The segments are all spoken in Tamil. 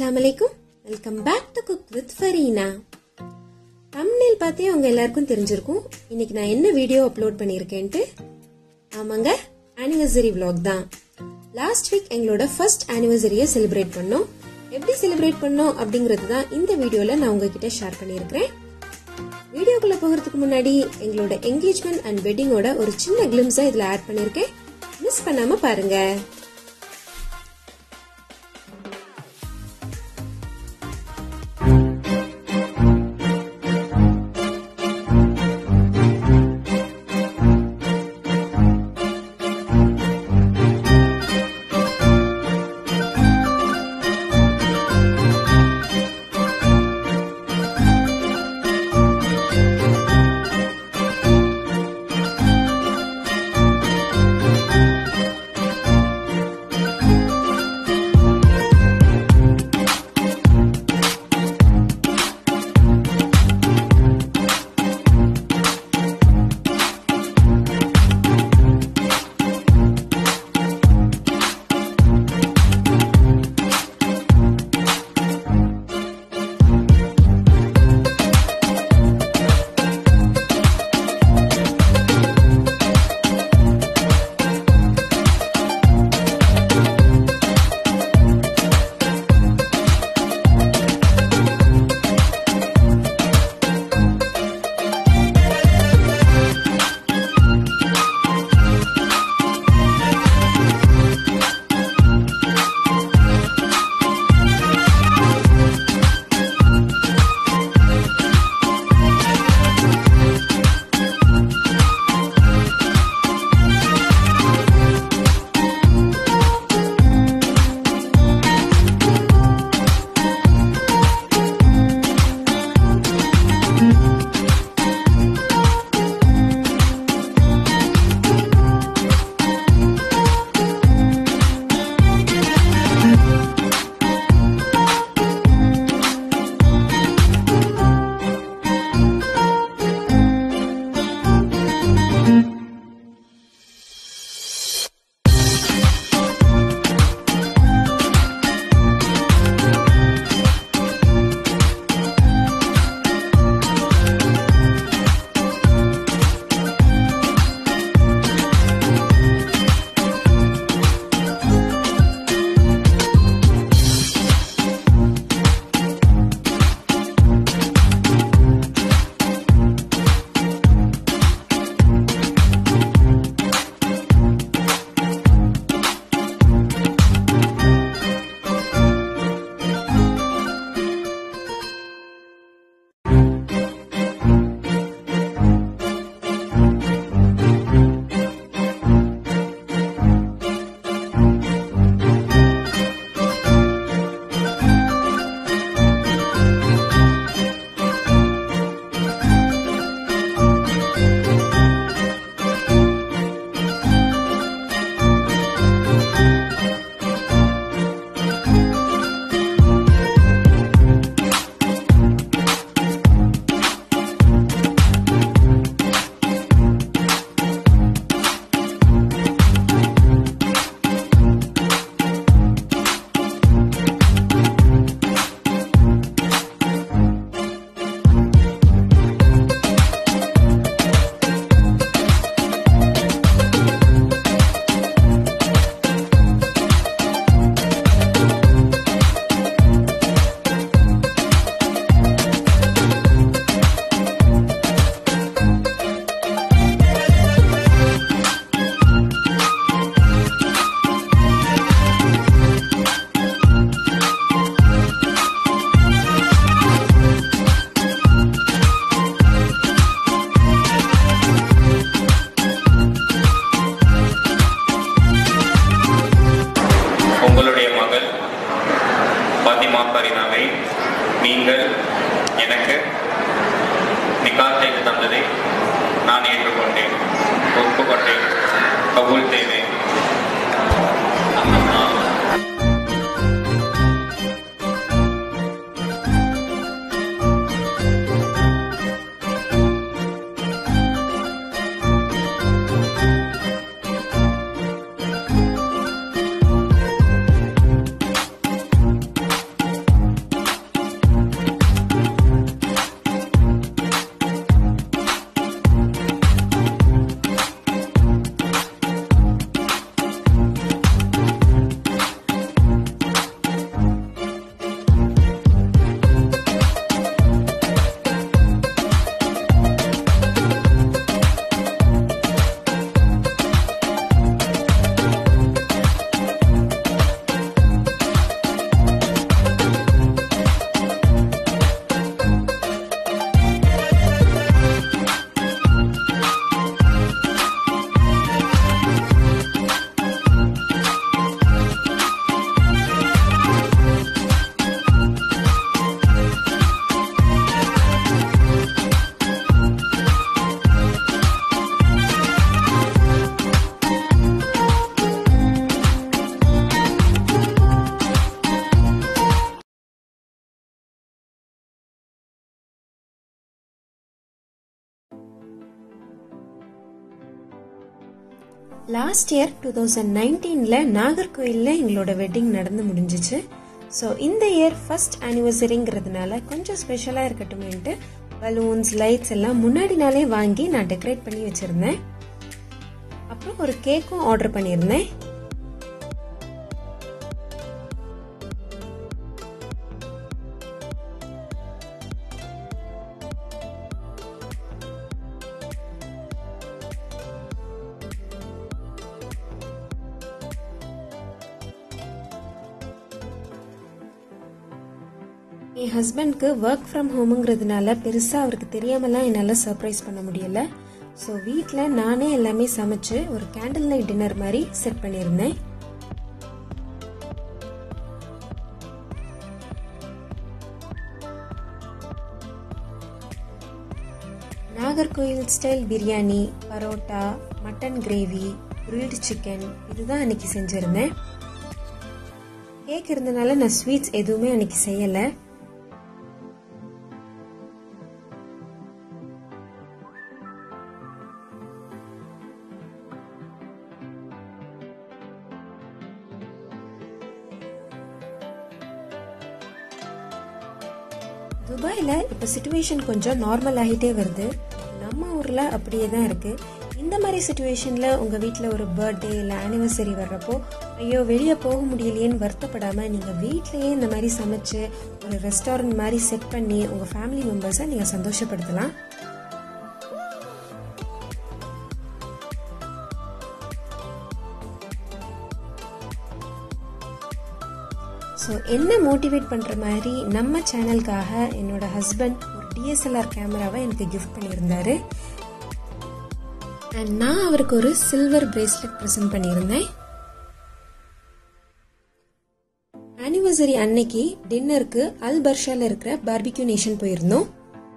அஸ்ஸலாமு அலைக்கும் welcome back to cook with Fareena thumbnail பார்த்தே உங்க எல்லாருக்கும் தெரிஞ்சிருக்கும் இன்னைக்கு நான் என்ன வீடியோ அப்லோட் பண்ணியிருக்கேன்ட்டு ஆமாங்க ஆனிவர்சரி vlog தான் லாஸ்ட் வீக் எங்களோட ஃபர்ஸ்ட் ஆனிவர்சரியை செலிப்ரேட் பண்ணோம் எப்படி செலிப்ரேட் பண்ணோம் அப்படிங்கிறது தான் இந்த வீடியோல நான் உங்ககிட்ட ஷேர் பண்ணியிருக்கிறேன் வீடியோக்குள்ள போகிறதுக்கு முன்னாடி எங்களோட என்கேஜ்மெண்ட் அண்ட் வெட்டிங்கோட ஒரு சின்ன கிளிம்ஸை இதுல ஆட் பண்ணியிருக்கேன் மிஸ் பண்ணாம பாருங்க உங்களுடைய மகள் பாத்திமா பரினாவை நீங்கள் எனக்கு நிக்கால் செய்து தந்ததை நான் ஏற்றுக்கொண்டேன் ஒப்புக்கொண்டேன் கபூல் செய்வேன் லாஸ்ட் இயர் டூ தௌசண்ட் நைன்டீனில் நாகர்கோயிலில் எங்களோட வெட்டிங் நடந்து முடிஞ்சிச்சு ஸோ இந்த இயர் ஃபர்ஸ்ட் ஆனிவர்சரிங்கிறதுனால கொஞ்சம் ஸ்பெஷலாக இருக்கட்டுமேன்ட்டு பலூன்ஸ் லைட்ஸ் எல்லாம் முன்னாடி நாளே வாங்கி நான் டெக்கரேட் பண்ணி வச்சுருந்தேன் அப்புறம் ஒரு கேக்கும் ஆர்டர் பண்ணியிருந்தேன் என் ஹஸ்பண்ட்க்கு ஒர்க் ஃப்ரம் ஹோமுங்கிறதுனால பெருசாக அவருக்கு தெரியாமலாம் என்னால் சர்ப்ரைஸ் பண்ண முடியல ஸோ வீட்டில் நானே எல்லாமே சமைச்சு ஒரு கேண்டில் லைட் டின்னர் மாதிரி செட் பண்ணியிருந்தேன் Nagercoil style biryani parotta mutton gravy grilled chicken இதுதான் அன்னைக்கு செஞ்சுருந்தேன் கேக் இருந்தனால நான் ஸ்வீட்ஸ் எதுவுமே அன்னைக்கு செய்யலை துபாயில் இப்போ சுச்சுவேஷன் கொஞ்சம் நார்மல் ஆகிட்டே வருது நம்ம ஊரில் அப்படியே தான் இருக்குது இந்த மாதிரி சுச்சுவேஷனில் உங்கள் வீட்டில் ஒரு பர்த்டே இல்லை ஆனிவர்சரி வர்றப்போ ஐயோ வெளியே போக முடியலையேன்னு வருத்தப்படாமல் நீங்கள் வீட்லேயே இந்த மாதிரி சமைச்சு ஒரு ரெஸ்டாரண்ட் மாதிரி செட் பண்ணி உங்கள் ஃபேமிலி மெம்பர்ஸை நீங்கள் சந்தோஷப்படுத்தலாம் ஸோ என்ன மோட்டிவேட் பண்ணுற மாதிரி நம்ம சேனலுக்காக என்னோட ஹஸ்பண்ட் ஒரு டிஎஸ்எல்ஆர் கேமராவை எனக்கு கிஃப்ட் பண்ணியிருந்தாரு அண்ட் நான் அவருக்கு ஒரு சில்வர் பிரேஸ்லெட் ப்ரெசென்ட் பண்ணியிருந்தேன் ஆனிவர்சரி அன்னைக்கு டின்னருக்கு அல் பர்ஷால இருக்கிற பார்பிக்யூ நேஷன் போயிருந்தோம்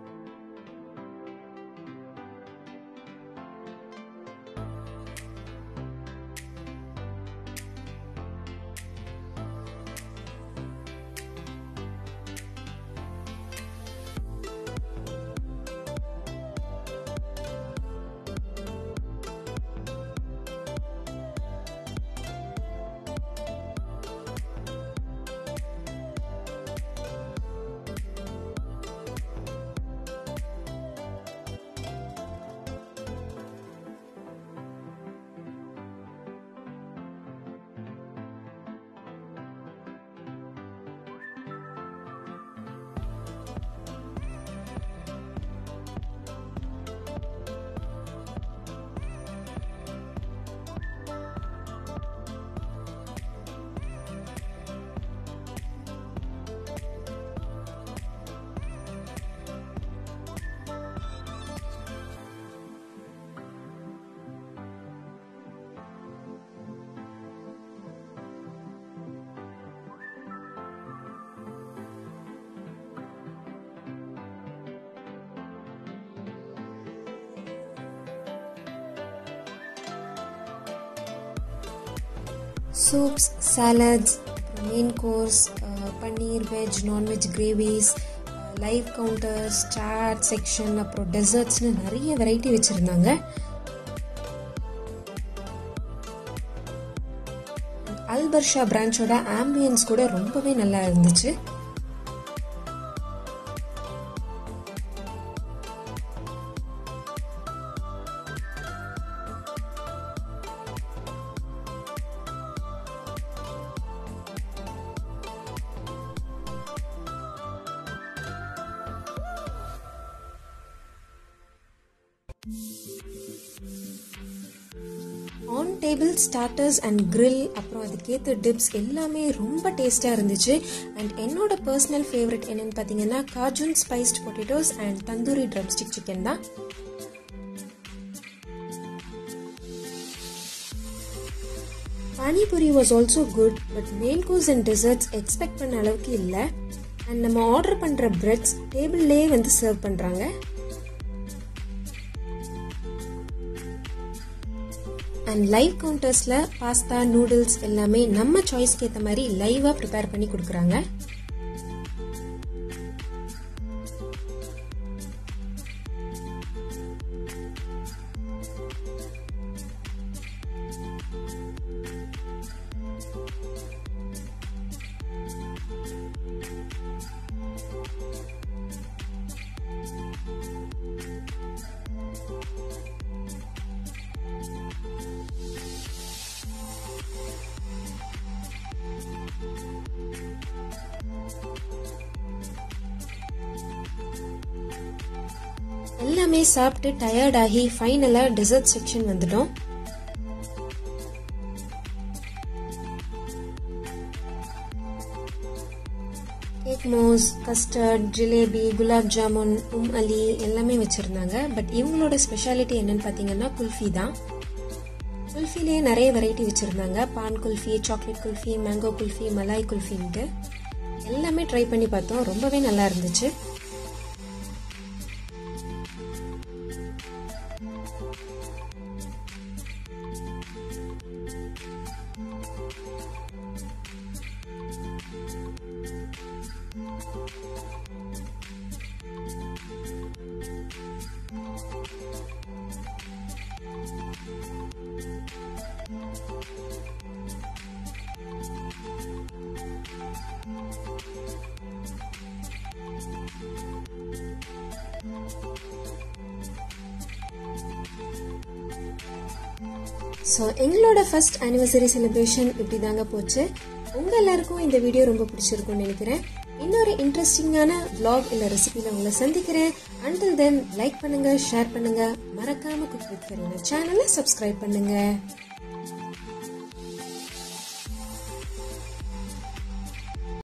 soups salads main course paneer veg non veg gravies live counters chaat section அப்புறம் டெசர்ட்ஸ்னு நிறைய வெரைட்டி வச்சுருந்தாங்க அல்பர்ஷா பிரான்ச்சோட ஆம்பியன்ஸ் கூட ரொம்பவே நல்லா இருந்துச்சு on table starters and grill அப்புறம் அதுக்கேற்ற டிப்ஸ் எல்லாமே ரொம்ப டேஸ்டாக இருந்துச்சு அண்ட் என்னோட பர்சனல் ஃபேவரட் என்னன்னு பார்த்தீங்கன்னா Cajun spiced potatoes and tandoori drumstick chicken தான் panipuri was also good but main course and desserts expect பண்ண அளவுக்கு இல்லை அண்ட் நம்ம ஆர்டர் பண்ணுற பிரெட்ஸ் டேபிள்லேயே வந்து சர்வ் பண்ணுறாங்க அண்ட் லைவ் கவுண்டர்ஸில் பாஸ்தா நூடுல்ஸ் எல்லாமே நம்ம சாய்ஸ்க்கு ஏற்ற மாதிரி லைவாக ப்ரிப்பேர் பண்ணி கொடுக்குறாங்க எல்லாமே சாப்பிட்டு டயர்ட் ஆகி ஃபைனலாக டெசர்ட் செக்ஷன் வந்துட்டோம் cake mousse custard jalebi gulab jamun Umm Ali எல்லாமே வச்சுருந்தாங்க பட் இவங்களோட ஸ்பெஷாலிட்டி என்னன்னு பார்த்தீங்கன்னா குல்ஃபி தான் குல்ஃபிலேயே நிறைய வெரைட்டி வச்சுருந்தாங்க பான் குல்ஃபி சாக்லேட் குல்ஃபி மேங்கோ குல்ஃபி மலாய் குல்ஃபின்ட்டு எல்லாமே ட்ரை பண்ணி பார்த்தோம் ரொம்பவே நல்லா இருந்துச்சு ஸோ எங்களோட ஃபர்ஸ்ட் ஆனிவர்சரி செலிப்ரேஷன் இப்படி தாங்க போச்சு உங்கள் எல்லாருக்கும் இந்த வீடியோ ரொம்ப பிடிச்சிருக்கும்னு நினைக்கிறேன் இன்னொரு இன்ட்ரெஸ்டிங்கான vlog இல்லை ரெசிபியில் உங்களை சந்திக்கிறேன் அண்டில் தென் லைக் பண்ணுங்க ஷேர் பண்ணுங்க மறக்காம குக் வித் சேனலை சப்ஸ்கிரைப் பண்ணுங்க